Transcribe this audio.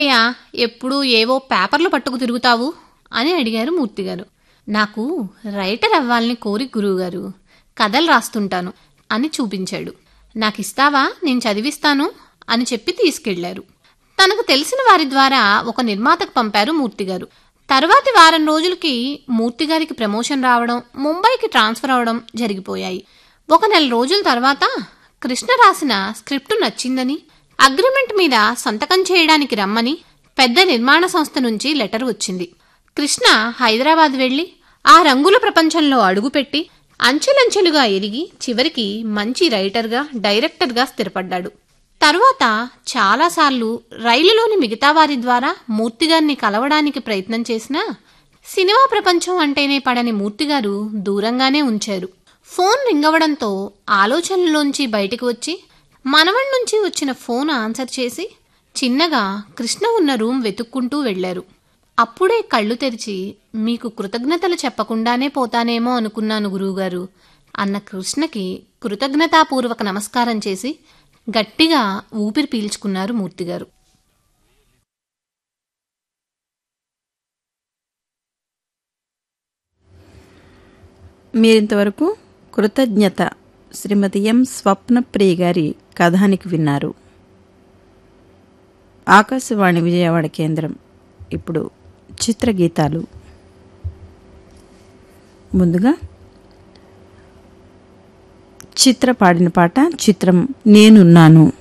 అయ్యా ఎప్పుడు ఏవో పేపర్లు పట్టుకు తిరుగుతావు అని అడిగారు మూర్తిగారు నాకు రైటర్ అవ్వాలని కోరి గురువుగారు కథలు రాస్తుంటాను అని చూపించాడు నాకిస్తావా నేను చదివిస్తాను అని చెప్పి తీసుకెళ్లారు తనకు తెలిసిన వారి ద్వారా ఒక నిర్మాతకు పంపారు మూర్తిగారు తరువాతి వారం రోజులకి మూర్తిగారికి ప్రమోషన్ రావడం ముంబైకి ట్రాన్స్ఫర్ అవడం జరిగిపోయాయి ఒక నెల రోజుల తర్వాత కృష్ణ రాసిన స్క్రిప్టు నచ్చిందని అగ్రిమెంట్ మీద సంతకం చేయడానికి రమ్మని పెద్ద నిర్మాణ సంస్థ నుంచి లెటర్ వచ్చింది కృష్ణ హైదరాబాద్ వెళ్లి ఆ రంగుల ప్రపంచంలో అడుగుపెట్టి అంచెలంచెలుగా ఎదిగి చివరికి మంచి రైటర్గా డైరెక్టర్గా స్థిరపడ్డాడు తరువాత చాలాసార్లు రైలులోని మిగతా వారి ద్వారా మూర్తిగారిని కలవడానికి ప్రయత్నం చేసినా సినిమా ప్రపంచం అంటేనే పడని మూర్తిగారు దూరంగానే ఉంచారు ఫోన్ రింగవడంతో ఆలోచనలోంచి బయటికి వచ్చి మనవడి నుంచి వచ్చిన ఫోన్ ఆన్సర్ చేసి చిన్నగా కృష్ణ ఉన్న రూమ్ వెతుక్కుంటూ వెళ్లారు అప్పుడే కళ్ళు తెరిచి మీకు కృతజ్ఞతలు చెప్పకుండానే పోతానేమో అనుకున్నాను గురువుగారు అన్న కృష్ణకి కృతజ్ఞతాపూర్వక నమస్కారం చేసి గట్టిగా ఊపిరి పీల్చుకున్నారు మూర్తిగారు మీరింతవరకు కృతజ్ఞత శ్రీమతి ఎం స్వప్నప్రియ గారి కథానికి విన్నారు ఆకాశవాణి విజయవాడ కేంద్రం ఇప్పుడు చిత్రగీతాలు ముందుగా చిత్ర పాడిన పాట చిత్రం నేనున్నాను